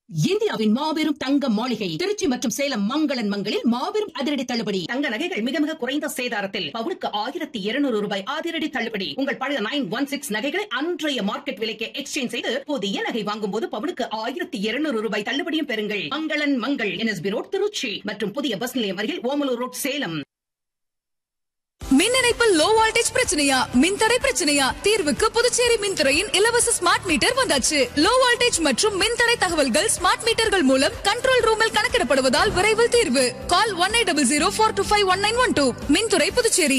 இந்தியாவின் மாபெரும் தங்க மாளிகை திருச்சி மற்றும் சேலம் மங்களன் மங்களில் மாபெரும் அதிரடி தள்ளுபடி தங்க நகைகள் மிக மிக குறைந்த சேதாரத்தில் பவுனுக்கு ஆயிரத்தி இருநூறு ரூபாய் அதிரடி தள்ளுபடி உங்கள் பழைய நைன் ஒன் சிக்ஸ் நகைகளை அன்றைய மார்க்கெட் விலைக்கு எக்ஸ்சேஞ்ச் செய்து புதிய நகை வாங்கும் போது பவுனுக்கு ஆயிரத்தி இருநூறு ரூபாய் தள்ளுபடியும் பெறுங்கள் மங்களன் மங்கள் என்எஸ்பி ரோட் திருச்சி மற்றும் புதிய பஸ் நிலையம் அருகில் ஓமலூர் ரோட் சேலம் மின் இணைப்பில் லோ வோல்டேஜ் பிரச்சனையா மின்தடை பிரச்சனையா தீர்வுக்கு புதுச்சேரி மின்துறையின் இலவச ஸ்மார்ட் மீட்டர் வந்தாச்சு லோ வோல்டேஜ் மற்றும் மின்தடை தகவல்கள் ஸ்மார்ட் மீட்டர்கள் மூலம் கண்ட்ரோல் ரூமில் கணக்கிடப்படுவதால் விரைவில் தீர்வு call one eight double zero four two five one nine one two மின்துறை Puducherry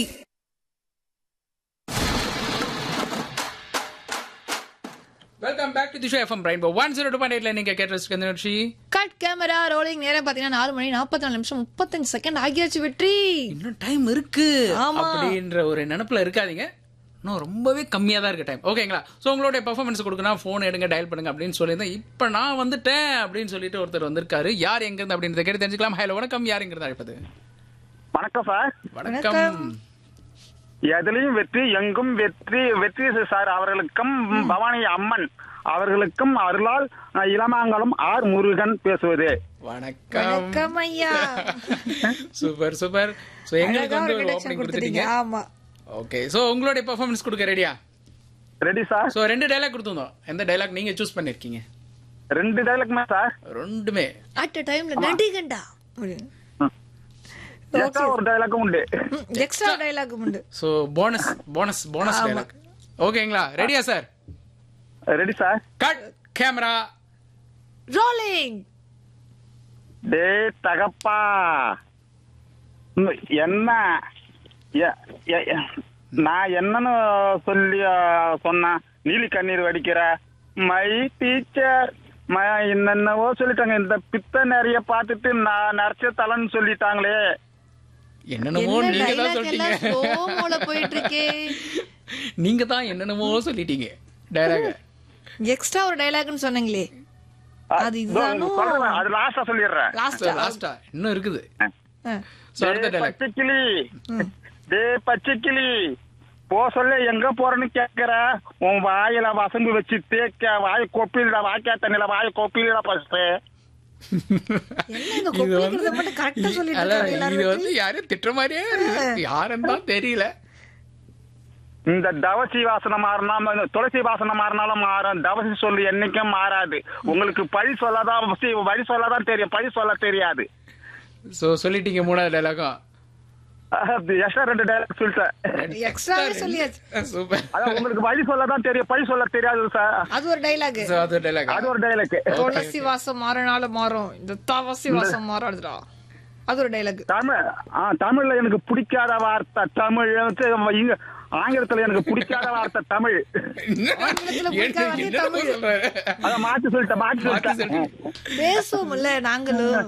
welcome back to the show FM rainbow one zero two point எயிட்ல நீங்க கேட்டு நிகழ்ச்சி கட் கேமரா ரோலிங் நேரம் பாத்தீங்கன்னா நாலு மணி நாற்பத்தி நாலு நிமிஷம் முப்பத்தஞ்சு செகண்ட் ஆகியாச்சு வெற்றி இன்னும் டைம் இருக்கு ஆமா. அப்படின்ற ஒரு நினைப்புல இருக்காதீங்க இன்னும் ரொம்பவே கம்மியா தான் இருக்கு டைம் ஓகேங்களா ஸோ உங்களுடைய பெர்ஃபார்மன்ஸ் கொடுக்கணும் ஃபோன் எடுங்க டயல் பண்ணுங்க அப்படின்னு சொல்லியிருந்தேன் இப்போ நான் வந்துட்டேன் அப்படின்னு சொல்லிட்டு ஒருத்தர் வந்திருக்காரு யார் எங்க இருந்து அப்படின்றத கேட்டு தெரிஞ்சுக்கலாம் ஹலோ வணக்கம் யார் எங்கிறது அழைப்பது வணக்கம் சார் வணக்கம் எதுலயும் வெற்றி எங்கும் வெற்றி வெற்றி சார் அவர்களுக்கும் பவானி அம்மன் அவர்களுக்கும் அருளால் அஹ், இளமாங்கலம் ஆர் முருகன் பேசுவது வணக்கம் வணக்கம் ஐயா சூப்பர் சூப்பர் ஸோ எங்களுக்கு அழகா வந்து ஒரு ஒரு introduction ஓப்பனிங் கொடுத்துட்டீங்க கொடுத்துட்டீங்க ஆமா ஓகே ஸோ உங்களுடைய பெர்ஃபார்மன்ஸ் கொடுக்க ரெடியா ரெடி சார் ஸோ ரெண்டு டைலாக் கொடுத்துருந்தோம் எந்த டைலாக் நீங்க சூஸ் பண்ணிருக்கீங்க ரெண்டு டைலாக்குமே சார் ரெண்டுமே அட் டைம்ல நடிகண்டா எக்ஸ்ட்ரா ஒரு டைலாக்கும் உண்டு எக்ஸ்ட்ரா டைலாக் உண்டு so bonus bonus bonus dialogue ஓகேங்களா ரெடியா சார் ready sir cut camera rolling டே தகப்பா ம், என்ன எ- எ- எ- நான் என்னன்னு சொல்லி அஹ், சொன்னேன் நீலி கண்ணீர் வடிக்கிற மை டீச்சர் என்னென்னவோ சொல்லிட்டாங்க இந்த பித்த நிறைய பார்த்துட்டு நான் நரைச்ச தலைன்னு சொல்லிட்டாங்களே என்னென்னமோ என்ன நீங்க தான் டைலாக் சொல்லிட்டீங்க எல்லாம் ஸ்லோமோல போயிட்டு இருக்கே நீங்க தான் என்னென்னமோ சொல்லிட்டீங்க டைலாக எக்ஸ்ட்ரா ஒரு டைலாக்னு சொன்னீங்களே அது இதோ இதுதானோ சொல்றேன், அது லாஸ்டா சொல்லிடுறேன் லாஸ்ட் லாஸ்டா இன்னும் இருக்குது ஸோ அடுத்த டேய் டைலாக் பச்சைக்கிளி டே பச்சைக்கிளி போ சொல்ல எங்க போறேன்னு கேக்குற உன் வாயில வசம்பு வச்சு தேக்க வாய கொப்பிலடா வாய்க்கா தண்ணில வாய கொப்பிலடா ஃபர்ஸ்ட் என்ன இந்த இது கொப்பளிக்கிறத வந்து மட்டும் கரெக்டா சொல்லிட்டு அல்ல, இருக்காங்க எல்லாரும் இது வந்து யாரையும் திட்டுற மாதிரியே இருக்கு யாருன்னு தான் தெரியல இந்த தவசி வாசனை மாறினா இந்த துளசி வாசனை மாறினாலும் மாறும் தவசி சொல்லு என்னைக்கும் மாறாது உங்களுக்கு பழி சொல்லாதான் சி- வழி சொல்லாதான் தெரியும் பழி சொல்ல தெரியாது ஸோ சொல்லிட்டீங்க மூணாவது டைலாகும் எக்ஸ்ட்ரா ரெண்டு டைலாக் சொல்லிட்டேன் எக்ஸ்ட்ராவே சொல்லியாச்சு சூப்பர் அதான் உங்களுக்கு வழி சொல்லதான் தெரியும் பழி சொல்ல தெரியாது சார் அது ஒரு டைலாக் ஸோ அது டைலாக் அது ஒரு டைலாக் துளசி வாசம் மாறினாலும் மாறும் இந்த தவசி வாசம் மாறாதுடா அது ஒரு டைலாக் தமிழ் ஆ தமிழ்ல எனக்கு பிடிக்காத வார்த்தை தமிழ் வந்து இங்க ஆங்கிலத்துல எனக்கு பிடிக்காத வார்த்தை தமிழ் ஆங்கிலத்துல பிடிக்காத வார்த்தை என்ன தமிழ். சொல்றாரு அத மாத்தி சொல்லிட்டேன் மாத்தி மாத்தி சொல்லிட்டேன் பேசுவோம்ல நாங்களும்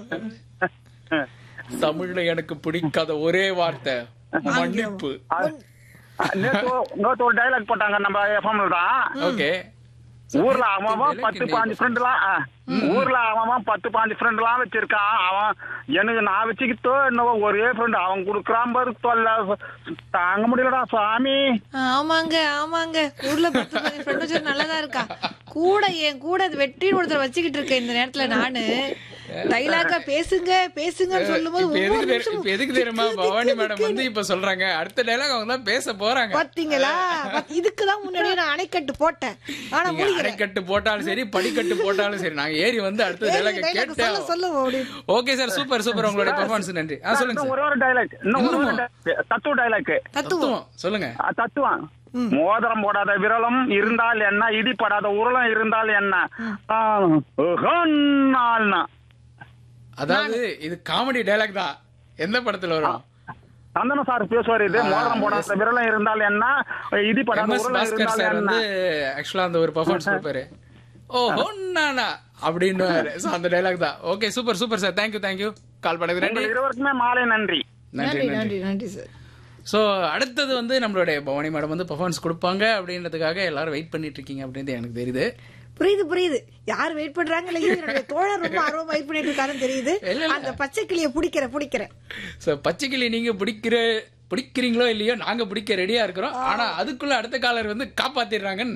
தமிழ்ல எனக்கு பிடிக்காத ஒரே வார்த்தை மன்னிப்பு நேத்து நேத்து ஒரு டைலாக் போட்டாங்க நம்ம எஃப்எம்ல தான் ஓகே ஊர்ல அவன் அவன் பத்து பாஞ்சு ஃப்ரெண்ட்லாம் ஊர்ல அவன் அவன் பத்து பாஞ்சு ஃப்ரெண்ட்லாம் வச்சிருக்கான் அவன் எனக்கு நான் வச்சுக்கிட்டோ என்னவோ ஒரே ஃப்ரெண்ட் அவன் குடுக்கறான் பாரு தொல்லை தாங்க முடியலடா சாமி ஆமாங்க ஆமாங்க ஊர்ல பத்து பதினஞ்சு ஃப்ரெண்ட் வச்சு நல்லதா இருக்கா கூட என் கூட வெற்றி ஒருத்தர் வச்சுக்கிட்டு இருக்கேன் இந்த நேரத்துல நானு டைலாக்கா பேசுங்க பேசுங்கன்னு சொல்லும் போது இப்ப ஒவ்வொரு எதுக்கு தெரி- நிமிஷமும் இப்ப எதுக்கு தெரியுமா திக்கு, பவானி திக்கு, மேடம் வந்து இப்ப சொல்றாங்க அடுத்த டைலாக் அவங்க தான் பேச போறாங்க பாத்தீங்களா பாத்- இதுக்குதான் முன்னாடியே நான் அணைக்கட்டு போட்டேன் ஆனா நீங்க முடியல அணைக்கட்டு போட்டாலும் சரி படிக்கட்டு போட்டாலும் சரி நாங்க ஏறி வந்து அடுத்த டைலாக் டைலாக் சொல்ல கேட்டேன் சொல்ல அப்படின்னு ஓகே சார் சூப்பர் சூப்பர் உங்களுடைய பெர்ஃபார்மன்ஸ் நன்றி ஆ சொல்லுங்க இன்னும் சார் ஒரே ஒரு டைலாக் இன்னும் ஒரே ஒரு dialogue. தத்துவ டைலாக் தத்துவம் தத்துவம் சொல்லுங்க தத்துவம் மோதிரம் போடாத விரலும் இருந்தால் என்ன இடிப்படாத உருளும் இருந்தால் என்ன ஆ, ஹொன்னால்னா. அதாவது இது காமெடி டைலாக் தான் எந்த படத்துல வரும் சந்தன சார் பேசுவார் இது மோதிரம் போடாத விரலும் இருந்தால் என்ன இடிப்படாத எம் எஸ் உருளும் பாஸ்கர் இருந்தால் சார் என்ன வந்து ஆக்சுவலா அந்த ஒரு பெர்ஃபார்மன்ஸ் கொடுப்பாரு ஓ ஹொன்னானா அப்படின்னு சோ அந்த டைலாக் தான் okay super super sir thank you thank you call பண்ணது நன்றி உங்கள் இருவருக்குமே மாலை நன்றி நன்றி நன்றி நன்றி நன்றி நன்றி சார் ஸோ அடுத்தது வந்து நம்மளுடைய பவானி மேடம் வந்து பெர்ஃபார்மன்ஸ் கொடுப்பாங்க அப்படின்றதுக்காக எல்லாரும் வெயிட் பண்ணிட்டு இருக்கீங்க அப்படின்றது எனக்கு தெரியுது புரியுது புரியுது யார் வெயிட் பண்றாங்க இல்லையோ என்னுடைய தோழர் ரொம்ப ஆர்வமா வெயிட் பண்ணிட்டு இருக்காருன்னு தெரியுது இல்ல, இல்ல. அந்த பச்சை கிளிய பிடிக்கிறேன் பிடிக்கிறேன் ஸோ பச்சைக்கிளி நீங்க பிடிக்கிற பிடிக்கிறீங்களோ இல்லையோ நாங்க பிடிக்க ரெடியா இருக்கிறோம் ஆனா அதுக்குள்ள அடுத்த காலர் வந்து காப்பாத்திடுறாங்கன்னு